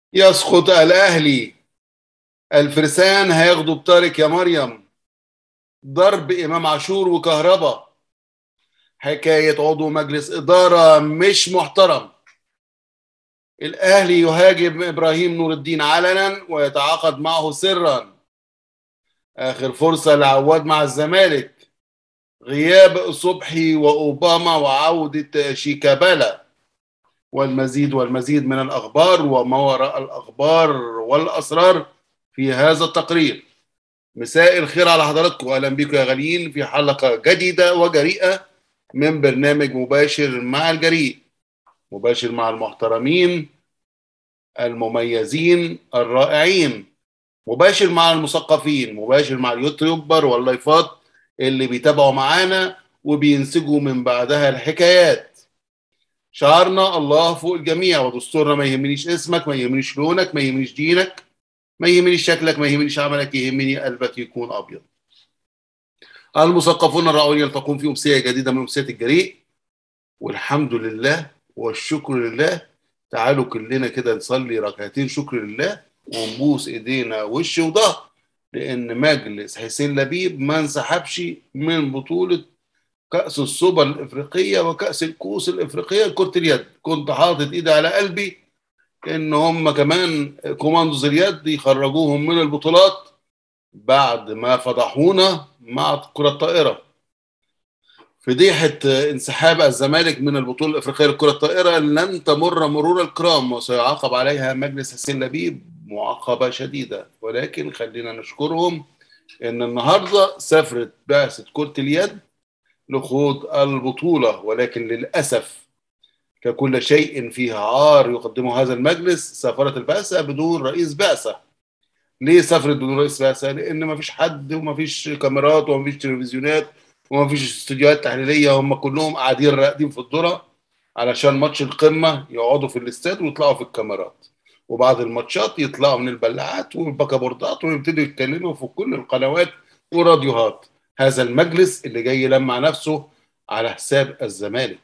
يسقط الاهلي الفرسان هياخدوا بطارق يا مريم ضرب امام عاشور وكهربا حكايه عضو مجلس اداره مش محترم الاهلي يهاجم ابراهيم نور الدين علنا ويتعاقد معه سرا اخر فرصه لعواد مع الزمالك غياب صبحي واوباما وعوده شيكابالا والمزيد والمزيد من الاخبار وما وراء الاخبار والاسرار في هذا التقرير مساء الخير على حضراتكم اهلا بكم يا غاليين في حلقه جديده وجريئه من برنامج مباشر مع الجريء مباشر مع المحترمين المميزين الرائعين مباشر مع المثقفين مباشر مع اليوتيوبر واللايفات اللي بيتابعوا معانا وبينسجوا من بعدها الحكايات شعارنا الله فوق الجميع ودستورنا ما يهمنيش اسمك ما يهمنيش لونك ما يهمنيش دينك ما يهمنيش شكلك ما يهمنيش عملك يهمني قلبك يكون ابيض المثقفون الرائعون يلتقون في امسيه جديده من امسيات الجريء والحمد لله والشكر لله تعالوا كلنا كده نصلي ركعتين شكر لله ونبوس ايدينا وش وظهر لان مجلس حسين لبيب ما انسحبش من بطوله كاس السوبر الافريقيه وكاس الكؤوس الافريقيه لكره اليد كنت حاطط ايدي على قلبي ان هم كمان كوماندوز اليد يخرجوهم من البطولات بعد ما فضحونا مع كره الطائره فضيحه انسحاب الزمالك من البطوله الافريقيه لكره الطائره لن تمر مرور الكرام وسيعاقب عليها مجلس حسين لبيب معاقبه شديده ولكن خلينا نشكرهم ان النهارده سافرت بعثه كره اليد لخوض البطوله ولكن للاسف ككل شيء فيه عار يقدمه هذا المجلس سافرت البعثه بدون رئيس بعثه ليه سافرت بدون رئيس بعثه؟ لان ما فيش حد وما فيش كاميرات وما فيش تلفزيونات وما فيش استوديوهات تحليليه هم كلهم قاعدين راقدين في الذره علشان ماتش القمه يقعدوا في الاستاد ويطلعوا في الكاميرات وبعد الماتشات يطلعوا من البلاعات والبكابوردات ويبتدوا يتكلموا في كل القنوات وراديوهات هذا المجلس اللي جاي يلمع نفسه على حساب الزمالك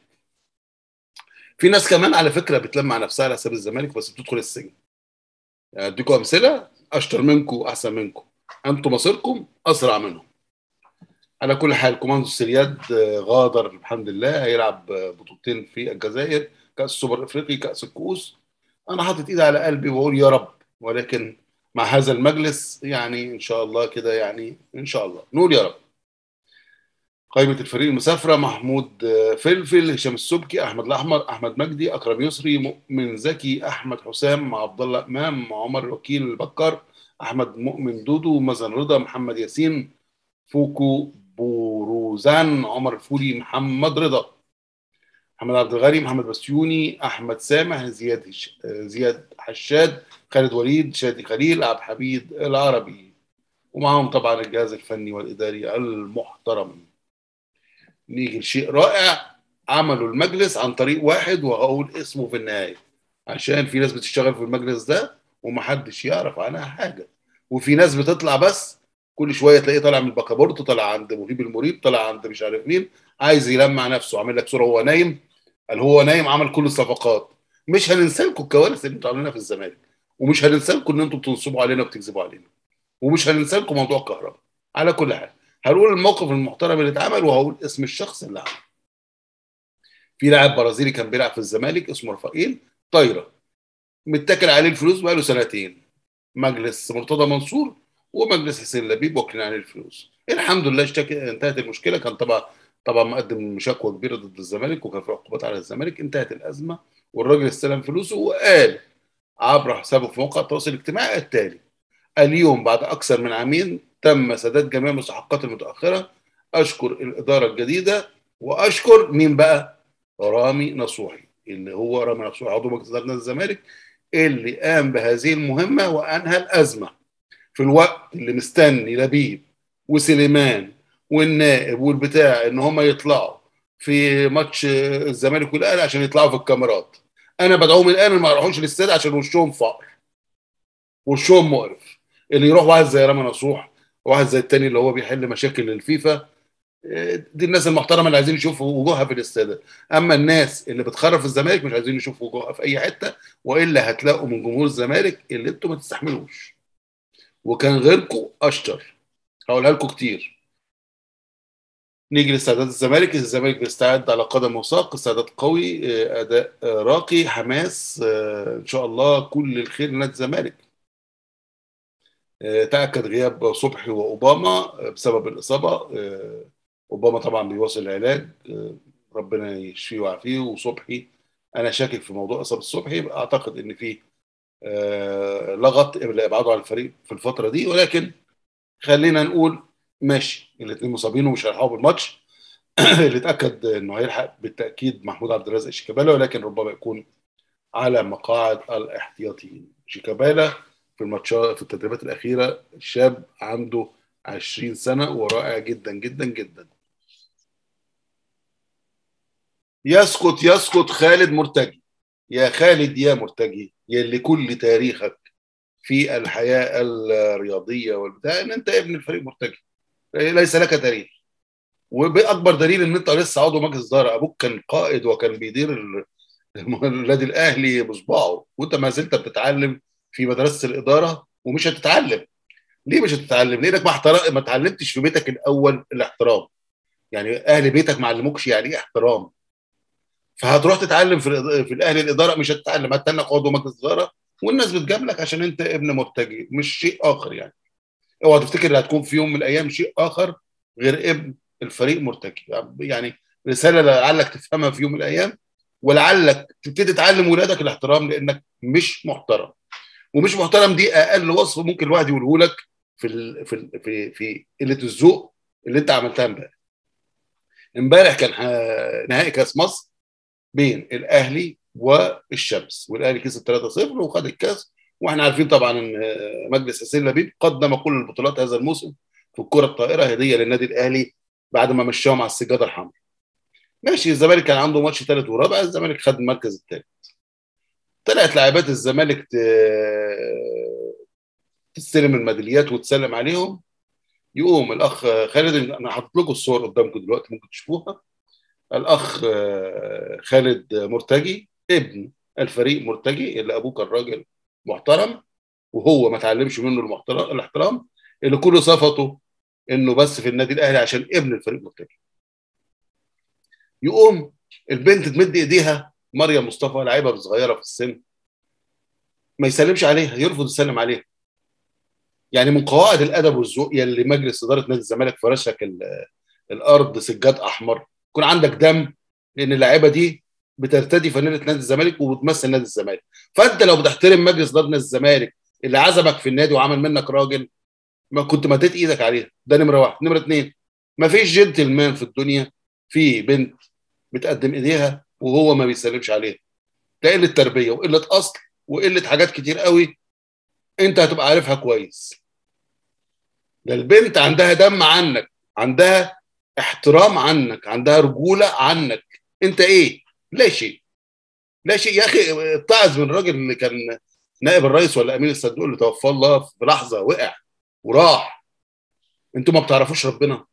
في ناس كمان على فكره بتلمع نفسها على حساب الزمالك بس بتدخل السجن اديكم امثله اشطر منكم احسن منكم انتم مصيركم اسرع منهم على كل حال كوماندو السرياد غادر الحمد لله هيلعب بطولتين في الجزائر كاس السوبر الافريقي كاس الكؤوس انا حاطط ايدي على قلبي وبقول يا رب ولكن مع هذا المجلس يعني ان شاء الله كده يعني ان شاء الله نقول يا رب قائمة الفريق المسافرة محمود فلفل هشام السبكي أحمد الأحمر أحمد مجدي أكرم يسري مؤمن زكي أحمد حسام عبد الله إمام عمر الوكيل البكر أحمد مؤمن دودو مازن رضا محمد ياسين فوكو بوروزان عمر الفولي محمد رضا محمد عبد الغني محمد بسيوني أحمد سامح زياد هش... زياد حشاد خالد وليد شادي خليل عبد الحميد العربي ومعهم طبعا الجهاز الفني والإداري المحترم نيجي لشيء رائع عملوا المجلس عن طريق واحد وهقول اسمه في النهايه عشان في ناس بتشتغل في المجلس ده ومحدش يعرف عنها حاجه وفي ناس بتطلع بس كل شويه تلاقيه طالع من البكابورت طالع عند مهيب المريب طالع عند مش عارف مين عايز يلمع نفسه عامل لك صوره وهو نايم قال هو نايم عمل كل الصفقات مش هننسى لكم الكوارث اللي انتوا عاملينها في الزمالك ومش هننسى لكم ان انتوا بتنصبوا علينا وبتكذبوا علينا ومش هننسى لكم موضوع الكهرباء على كل حال هنقول الموقف المحترم اللي اتعمل وهقول اسم الشخص اللي عمل في لاعب برازيلي كان بيلعب في الزمالك اسمه رفائيل طايره متكل عليه الفلوس بقاله سنتين مجلس مرتضى منصور ومجلس حسين لبيب واكلين عليه الفلوس الحمد لله اشتكى انتهت المشكله كان طبعا طبعا مقدم شكوى كبيره ضد الزمالك وكان في عقوبات على الزمالك انتهت الازمه والراجل استلم فلوسه وقال عبر حسابه في موقع التواصل الاجتماعي التالي اليوم بعد اكثر من عامين تم سداد جميع المستحقات المتاخره اشكر الاداره الجديده واشكر مين بقى رامي نصوحي اللي هو رامي نصوحي عضو مجلس اداره الزمالك اللي قام بهذه المهمه وانهى الازمه في الوقت اللي مستني لبيب وسليمان والنائب والبتاع ان هم يطلعوا في ماتش الزمالك والاهلي عشان يطلعوا في الكاميرات انا بدعوهم الان ما يروحوش الاستاد عشان وشهم فقر وشهم مقرف اللي يروح واحد زي رامي نصوح واحد زي التاني اللي هو بيحل مشاكل الفيفا دي الناس المحترمه اللي عايزين يشوفوا وجوهها في الاستاد اما الناس اللي بتخرف الزمالك مش عايزين يشوفوا وجوهها في اي حته والا هتلاقوا من جمهور الزمالك اللي انتم ما تستحملوش وكان غيركم اشطر هقولها لكم كتير نيجي لاستعداد الزمالك الزمالك بيستعد على قدم وساق استعداد قوي اداء راقي حماس ان شاء الله كل الخير لنادي الزمالك تاكد غياب صبحي واوباما بسبب الاصابه اوباما طبعا بيواصل العلاج ربنا يشفيه ويعافيه وصبحي انا شاكك في موضوع اصابه صبحي اعتقد ان في لغط لابعاده عن الفريق في الفتره دي ولكن خلينا نقول ماشي الاثنين مصابين ومش هيلحقوا بالماتش اللي اتاكد انه هيلحق بالتاكيد محمود عبد الرازق شيكابالا ولكن ربما يكون على مقاعد الاحتياطيين شيكابالا في الماتشات في التدريبات الاخيره شاب عنده 20 سنه ورائع جدا جدا جدا يسقط يسقط خالد مرتجي يا خالد يا مرتجي يا اللي كل تاريخك في الحياه الرياضيه والبتاع ان انت ابن الفريق مرتجي ليس لك تاريخ وباكبر دليل ان انت لسه عضو مجلس اداره ابوك كان قائد وكان بيدير النادي الاهلي بصباعه وانت ما زلت بتتعلم في مدرسه الاداره ومش هتتعلم ليه مش هتتعلم؟ لانك ما احترم ما اتعلمتش في بيتك الاول الاحترام يعني اهل بيتك ما علموكش يعني ايه احترام فهتروح تتعلم في في الاهلي الاداره مش هتتعلم هتتنك عضو مجلس اداره والناس بتجاملك عشان انت ابن مرتجي مش شيء اخر يعني اوعى تفتكر ان هتكون في يوم من الايام شيء اخر غير ابن الفريق مرتجي يعني رساله لعلك تفهمها في يوم من الايام ولعلك تبتدي تعلم ولادك الاحترام لانك مش محترم ومش محترم دي اقل وصف ممكن الواحد يقوله لك في ال في ال في في قله الذوق اللي انت عملتها امبارح امبارح كان نهائي كاس مصر بين الاهلي والشمس والاهلي كسب 3-0 وخد الكاس واحنا عارفين طبعا ان مجلس حسين لبيب قدم كل البطولات هذا الموسم في الكره الطائره هديه للنادي الاهلي بعد ما مشاهم على السجاده الحمراء ماشي الزمالك كان عنده ماتش ثالث ورابع الزمالك خد المركز الثالث طلعت لاعبات الزمالك تستلم الميداليات وتسلم عليهم يقوم الاخ خالد انا حاطط لكم الصور قدامكم دلوقتي ممكن تشوفوها الاخ خالد مرتجي ابن الفريق مرتجي اللي ابوه كان راجل محترم وهو ما اتعلمش منه الاحترام اللي كل صفته انه بس في النادي الاهلي عشان ابن الفريق مرتجي يقوم البنت تمد ايديها مريم مصطفى لعيبه صغيره في السن ما يسلمش عليها يرفض يسلم عليها يعني من قواعد الادب والذوق يلي مجلس اداره نادي الزمالك فرشك الارض سجاد احمر يكون عندك دم لان اللعيبه دي بترتدي فانيله نادي الزمالك وبتمثل نادي الزمالك فانت لو بتحترم مجلس اداره نادي الزمالك اللي عزمك في النادي وعمل منك راجل ما كنت مديت ايدك عليها ده نمره واحد نمره اثنين ما فيش جنتلمان في الدنيا في بنت بتقدم ايديها وهو ما بيسلمش عليها ده قله تربيه وقله اصل وقله حاجات كتير قوي انت هتبقى عارفها كويس ده البنت عندها دم عنك عندها احترام عنك عندها رجوله عنك انت ايه لا شيء لا شيء يا اخي اتعظ من الراجل اللي كان نائب الرئيس ولا امين الصندوق اللي توفى الله في لحظه وقع وراح انتوا ما بتعرفوش ربنا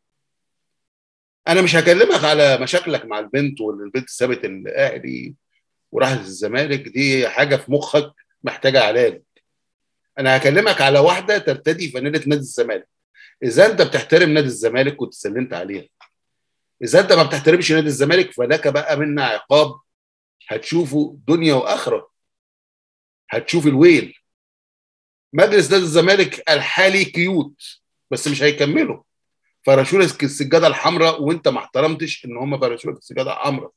انا مش هكلمك على مشاكلك مع البنت واللي البنت سابت الاهلي وراحت الزمالك دي حاجه في مخك محتاجه علاج انا هكلمك على واحده ترتدي فانيله نادي الزمالك اذا انت بتحترم نادي الزمالك كنت سلمت عليها اذا انت ما بتحترمش نادي الزمالك فلك بقى منا عقاب هتشوفه دنيا واخره هتشوف الويل مجلس نادي الزمالك الحالي كيوت بس مش هيكملوا فرشوا لك السجاده الحمراء وانت ما احترمتش ان هم فرشوا لك السجاده الحمراء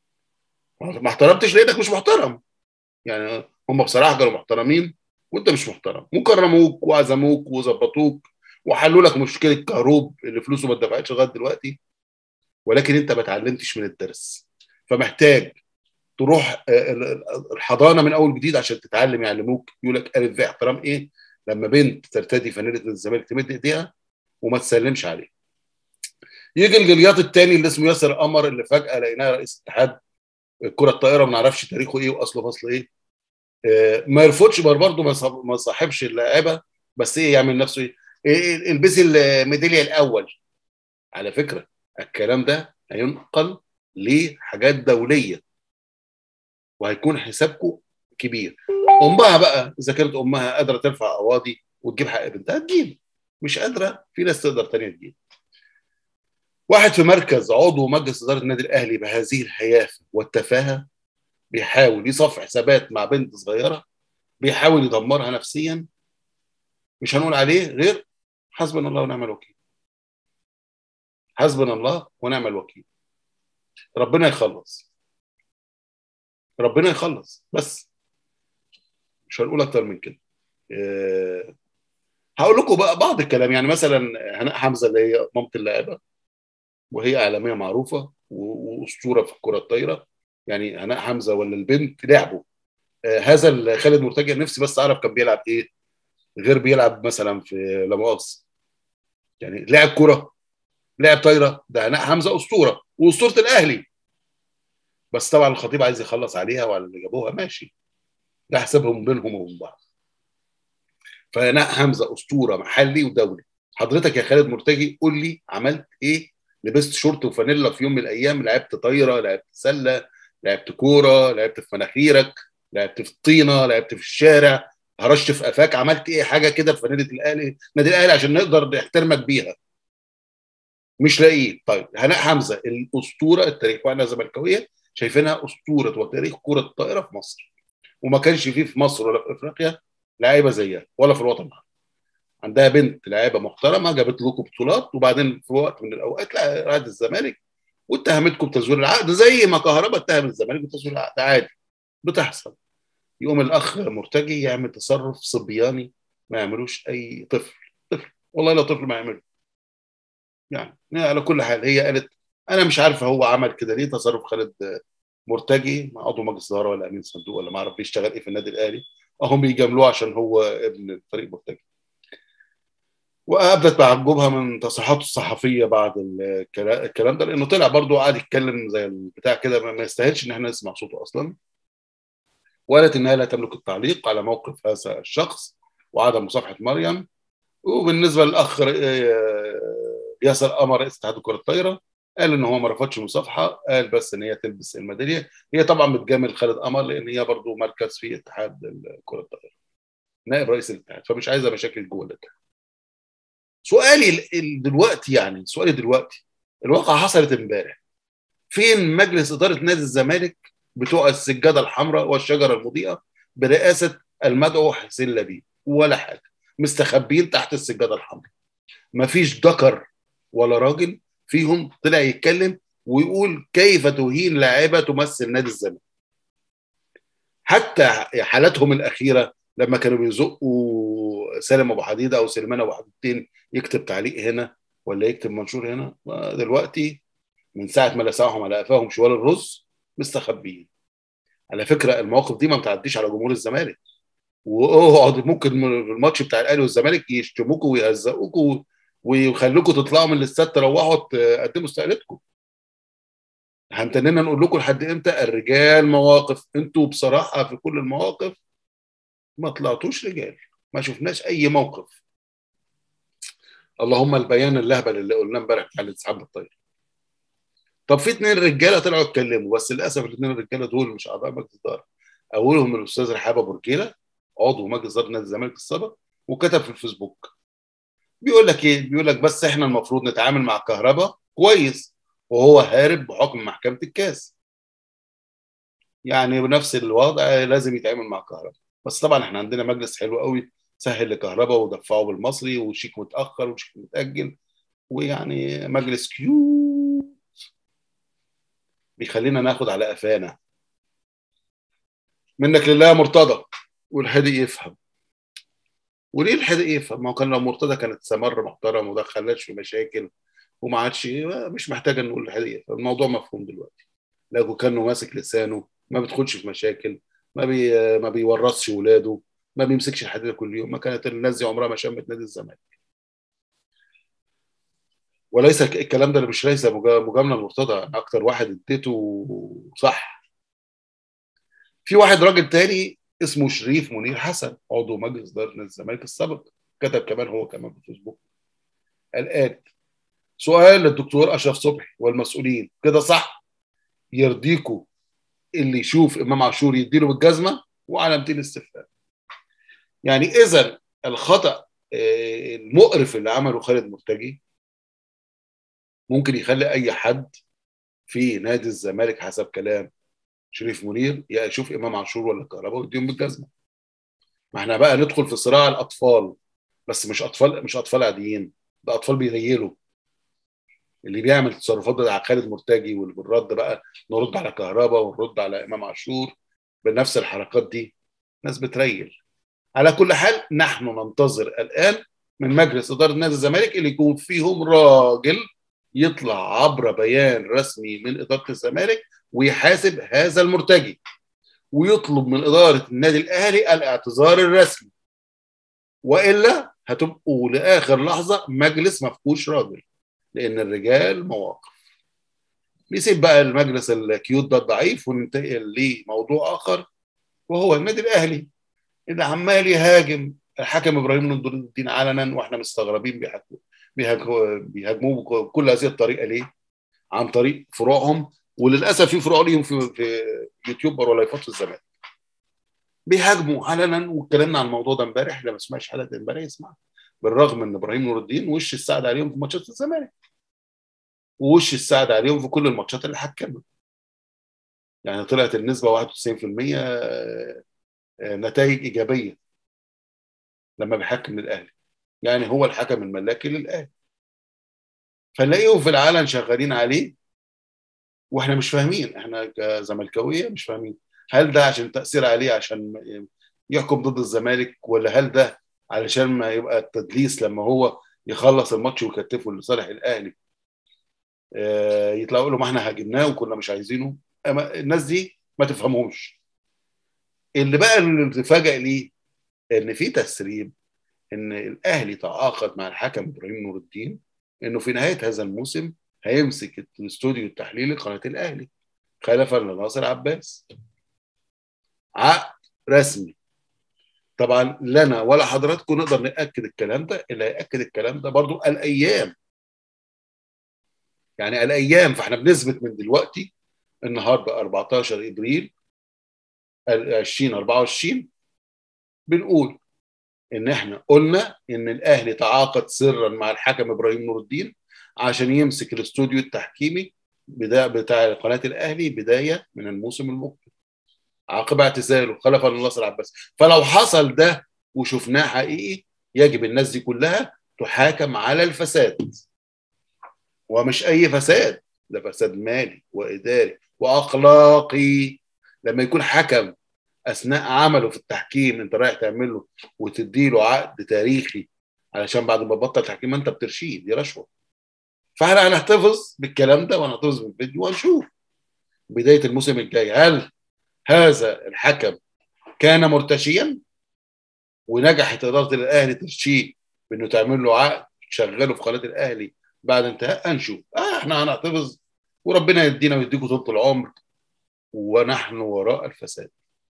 ما احترمتش لانك مش محترم يعني هم بصراحه كانوا محترمين وانت مش محترم وكرموك وعزموك وظبطوك وحلوا لك مشكله كهروب اللي فلوسه ما اتدفعتش لغايه دلوقتي ولكن انت ما اتعلمتش من الدرس فمحتاج تروح الحضانه من اول جديد عشان تتعلم يعلموك يقول لك الف ب احترام ايه لما بنت ترتدي فانيله الزمالك تمد ايديها وما تسلمش عليه يجي الجلياط الثاني اللي اسمه ياسر قمر اللي فجاه لقيناه رئيس اتحاد الكره الطائره ما نعرفش تاريخه ايه واصله فصل ايه آه ما يرفضش برضه ما صاحبش اللاعيبه بس ايه يعمل نفسه ايه, إيه البسي الميداليه الاول على فكره الكلام ده هينقل لحاجات دوليه وهيكون حسابكم كبير امها بقى اذا كانت امها قادره ترفع قواضي وتجيب حق بنتها تجيب مش قادره في ناس تقدر تانية تجيب واحد في مركز عضو مجلس اداره النادي الاهلي بهذه الهيافه والتفاهه بيحاول يصفي حسابات مع بنت صغيره بيحاول يدمرها نفسيا مش هنقول عليه غير حسبنا الله ونعم الوكيل حسبنا الله ونعم الوكيل ربنا يخلص ربنا يخلص بس مش هنقول اكتر من كده أه هقول لكم بقى بعض الكلام يعني مثلا هناء حمزه اللي هي مامه اللاعبه وهي اعلاميه معروفه واسطوره في الكره الطايره يعني هناء حمزه ولا البنت لعبوا أه هذا خالد مرتجع نفسي بس اعرف كان بيلعب ايه غير بيلعب مثلا في لا مؤاخذه يعني لعب كره لعب طايره ده هناء حمزه اسطوره واسطوره الاهلي بس طبعا الخطيب عايز يخلص عليها وعلى اللي جابوها ماشي ده حسابهم بينهم وبين بعض فهناء حمزه اسطوره محلي ودولي حضرتك يا خالد مرتجي قول لي عملت ايه لبست شورت وفانيلا في يوم من الايام لعبت طايره لعبت سله لعبت كوره لعبت في مناخيرك لعبت في الطينه لعبت في الشارع هرشت في قفاك عملت ايه حاجه كده في فانيله الاهلي نادي الاهلي عشان نقدر نحترمك بيها مش لاقيين طيب هناء حمزه الاسطوره التاريخ واحنا زملكاويه شايفينها اسطوره وتاريخ كره الطائره في مصر وما كانش فيه في مصر ولا في افريقيا لعيبه زيها ولا في الوطن العربي عندها بنت لعيبه محترمه جابت لكم بطولات وبعدين في وقت من الاوقات لا راحت الزمالك واتهمتكم بتزوير العقد زي ما كهربا اتهم الزمالك بتزوير العقد عادي بتحصل يقوم الاخ مرتجي يعمل تصرف صبياني ما يعملوش اي طفل طفل والله لو طفل ما يعمله يعني على كل حال هي قالت انا مش عارفه هو عمل كده ليه تصرف خالد مرتجي عضو مجلس اداره ولا امين صندوق ولا ما اعرف بيشتغل ايه في النادي الاهلي هم بيجاملوه عشان هو ابن الفريق مرتجي وابدت تعجبها من تصريحاته الصحفيه بعد الكلام ده لانه طلع برضه قاعد يتكلم زي البتاع كده ما يستاهلش ان احنا نسمع صوته اصلا وقالت انها لا تملك التعليق على موقف هذا الشخص وعدم مصافحه مريم وبالنسبه للاخ ياسر قمر رئيس اتحاد كره الطايره قال ان هو ما رفضش المصافحه قال بس ان هي تلبس الميداليه هي طبعا بتجامل خالد قمر لان هي برضه مركز في اتحاد كره الطايره نائب رئيس الاتحاد فمش عايزه مشاكل جوه الاتحاد سؤالي دلوقتي يعني سؤالي دلوقتي الواقعه حصلت امبارح فين مجلس اداره نادي الزمالك بتوع السجاده الحمراء والشجره المضيئه برئاسه المدعو حسين لبيب ولا حاجه مستخبيين تحت السجاده الحمراء مفيش ذكر ولا راجل فيهم طلع يتكلم ويقول كيف تهين لاعبه تمثل نادي الزمالك حتى حالاتهم الاخيره لما كانوا بيزقوا سالم ابو حديده او سليمان ابو حديدتين يكتب تعليق هنا ولا يكتب منشور هنا دلوقتي من ساعه ما لسعهم على قفاهم شوال الرز مستخبيين على فكره المواقف دي ما بتعديش على جمهور الزمالك واقعد ممكن في الماتش بتاع الاهلي والزمالك يشتموكوا ويهزقوكوا ويخلوكوا تطلعوا من الاستاد تروحوا تقدموا استقالتكم هنتننا نقول لكم لحد امتى الرجال مواقف انتوا بصراحه في كل المواقف ما طلعتوش رجال ما شفناش اي موقف اللهم البيان اللهبل اللي قلناه امبارح بتاع الانسحاب بالطير طب في اثنين رجاله طلعوا اتكلموا بس للاسف الاثنين الرجاله دول مش اعضاء مجلس اداره اولهم الاستاذ رحاب ابو رجيله عضو مجلس اداره نادي الزمالك السابق وكتب في الفيسبوك بيقول لك ايه بيقول لك بس احنا المفروض نتعامل مع الكهرباء كويس وهو هارب بحكم محكمه الكاس يعني بنفس الوضع لازم يتعامل مع الكهرباء بس طبعا احنا عندنا مجلس حلو قوي سهل لكهرباء ودفعه بالمصري وشيك متاخر وشيك متاجل ويعني مجلس كيوت بيخلينا ناخد على قفانا منك لله مرتضى والحدق يفهم وليه الحدق يفهم؟ ما هو كان لو مرتضى كانت استمر محترم وما دخلناش في مشاكل وما عادش مش محتاجه نقول الحدق يفهم الموضوع مفهوم دلوقتي لو كانه ماسك لسانه ما بيدخلش في مشاكل ما بي ما بيورثش ولاده ما بيمسكش الحديده كل يوم ما كانت الناس دي عمرها ما شمت نادي الزمالك وليس الكلام ده اللي مش ليس مجامله لمرتضى انا اكتر واحد اديته صح في واحد راجل تاني اسمه شريف منير حسن عضو مجلس اداره نادي الزمالك السابق كتب كمان هو كمان في الفيسبوك قال سؤال للدكتور اشرف صبحي والمسؤولين كده صح يرضيكوا اللي يشوف امام عاشور يديله بالجزمه وعلامتين استفهام يعني اذا الخطا المقرف اللي عمله خالد مرتجي ممكن يخلي اي حد في نادي الزمالك حسب كلام شريف منير يشوف امام عاشور ولا كهرباء ويديهم بالجزمه ما احنا بقى ندخل في صراع الاطفال بس مش اطفال مش اطفال عاديين ده اطفال بيغيلوا اللي بيعمل تصرفات على خالد مرتجي والرد بقى نرد على كهرباء ونرد على امام عاشور بنفس الحركات دي ناس بتريل على كل حال نحن ننتظر الان من مجلس اداره نادي الزمالك اللي يكون فيهم راجل يطلع عبر بيان رسمي من اداره الزمالك ويحاسب هذا المرتجي ويطلب من اداره النادي الاهلي الاعتذار الرسمي والا هتبقوا لاخر لحظه مجلس ما فيهوش راجل لان الرجال مواقف نسيب بقى المجلس الكيوت ده الضعيف وننتقل لموضوع اخر وهو النادي الاهلي اللي عمال يهاجم الحكم ابراهيم نور الدين علنا واحنا مستغربين بيهاجموه بيهاجموه بكل هذه الطريقه ليه؟ عن طريق فروعهم وللاسف في فروع ليهم في, في يوتيوب ولا لايفات في الزمالك بيهاجموا علنا واتكلمنا عن الموضوع ده امبارح اللي ما سمعش حلقه امبارح يسمع بالرغم ان ابراهيم نور الدين وش السعد عليهم في ماتشات الزمالك ووش السعد عليهم في كل الماتشات اللي حكمها يعني طلعت النسبه 91% نتائج ايجابيه لما بيحكم للاهلي يعني هو الحكم الملاكي للاهلي فنلاقيهم في العلن شغالين عليه واحنا مش فاهمين احنا كزملكاويه مش فاهمين هل ده عشان تاثير عليه عشان يحكم ضد الزمالك ولا هل ده علشان ما يبقى التدليس لما هو يخلص الماتش ويكتفه لصالح الاهلي آه يطلعوا له ما احنا هاجمناه وكنا مش عايزينه الناس دي ما تفهمهمش اللي بقى اللي تفاجئ ليه ان في تسريب ان الاهلي تعاقد مع الحكم ابراهيم نور الدين انه في نهايه هذا الموسم هيمسك الاستوديو التحليلي قناه الاهلي خلفا لناصر عباس عقد رسمي طبعا لنا ولا حضراتكم نقدر ناكد الكلام ده اللي هياكد الكلام ده برضو الايام يعني الايام فاحنا بنثبت من دلوقتي النهارده 14 ابريل 2024 بنقول ان احنا قلنا ان الاهلي تعاقد سرا مع الحكم ابراهيم نور الدين عشان يمسك الاستوديو التحكيمي بتاع قناه الاهلي بدايه من الموسم المقبل عقب اعتزاله خلفا لناصر عباس فلو حصل ده وشفناه حقيقي يجب الناس دي كلها تحاكم على الفساد ومش اي فساد ده فساد مالي واداري واخلاقي لما يكون حكم اثناء عمله في التحكيم انت رايح تعمل له وتدي له عقد تاريخي علشان بعد ما بطل تحكيم انت بترشيه دي رشوه فاحنا هنحتفظ بالكلام ده وهنحتفظ بالفيديو وهنشوف بدايه الموسم الجاي هل هذا الحكم كان مرتشيا ونجحت اداره الاهلي ترشيه بانه تعمل له عقد تشغله في قناه الاهلي بعد انتهاء هنشوف آه احنا هنحتفظ وربنا يدينا ويديكم طول العمر ونحن وراء الفساد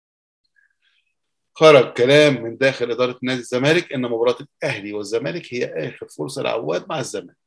خرج كلام من داخل اداره نادي الزمالك ان مباراه الاهلي والزمالك هي اخر فرصه لعواد مع الزمالك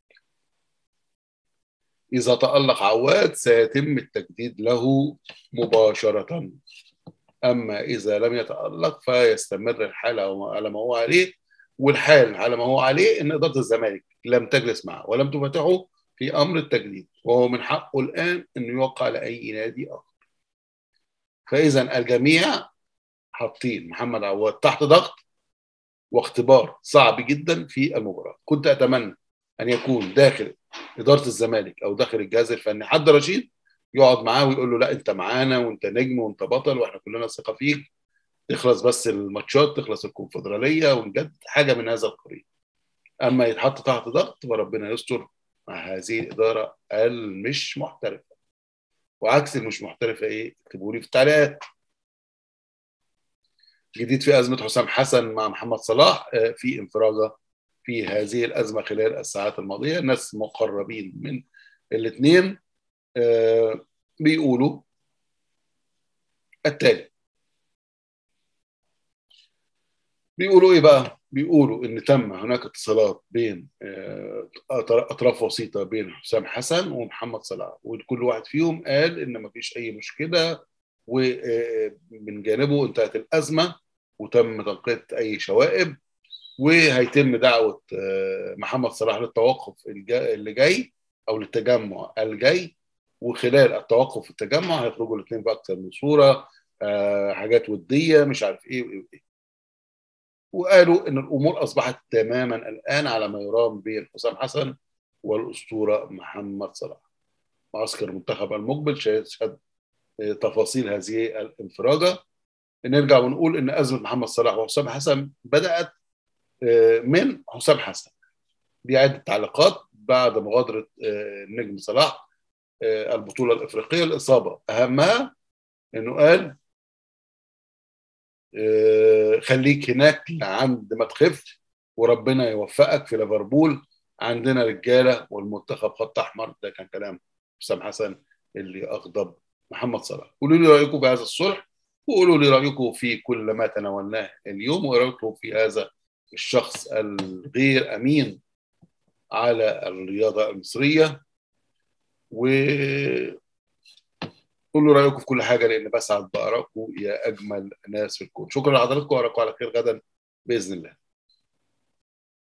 اذا تالق عواد سيتم التجديد له مباشره اما اذا لم يتالق فيستمر الحال على ما هو عليه والحال على ما هو عليه ان اداره الزمالك لم تجلس معه ولم تفتحه في امر التجديد وهو من حقه الان انه يوقع لاي نادي اخر فاذا الجميع حاطين محمد عواد تحت ضغط واختبار صعب جدا في المباراه كنت اتمنى ان يكون داخل اداره الزمالك او داخل الجهاز الفني حد رشيد يقعد معاه ويقول له لا انت معانا وانت نجم وانت بطل واحنا كلنا ثقه فيك تخلص بس الماتشات تخلص الكونفدراليه ونجد حاجه من هذا القبيل اما يتحط تحت ضغط فربنا يستر مع هذه الاداره المش محترفه وعكس المش محترفه ايه اكتبوا لي في التعليقات جديد في ازمه حسام حسن مع محمد صلاح في انفراجه في هذه الازمه خلال الساعات الماضيه ناس مقربين من الاثنين بيقولوا التالي بيقولوا ايه بقى بيقولوا ان تم هناك اتصالات بين اطراف وسيطه بين حسام حسن ومحمد صلاح وكل واحد فيهم قال ان ما فيش اي مشكله ومن جانبه انتهت الازمه وتم تنقيه اي شوائب وهيتم دعوه محمد صلاح للتوقف اللي جاي او للتجمع الجاي وخلال التوقف في التجمع هيخرجوا الاثنين باكثر من صوره حاجات وديه مش عارف ايه وايه وايه وقالوا ان الامور اصبحت تماما الان على ما يرام بين حسام حسن والاسطوره محمد صلاح. معسكر المنتخب المقبل سيشهد تفاصيل هذه الانفراجه. نرجع ونقول ان ازمه محمد صلاح وحسام حسن بدات من حسام حسن. دي عده تعليقات بعد مغادره النجم صلاح البطوله الافريقيه الاصابه اهمها انه قال خليك هناك لعند ما تخف وربنا يوفقك في ليفربول عندنا رجاله والمنتخب خط احمر ده كان كلام حسام حسن اللي اغضب محمد صلاح قولوا لي رايكم بهذا الصلح وقولوا لي رايكم في كل ما تناولناه اليوم ورايكم في هذا الشخص الغير امين على الرياضه المصريه و قولوا رايكم في كل حاجه لان بسعد بارائكم يا اجمل ناس في الكون شكرا لحضراتكم واراكم على خير غدا باذن الله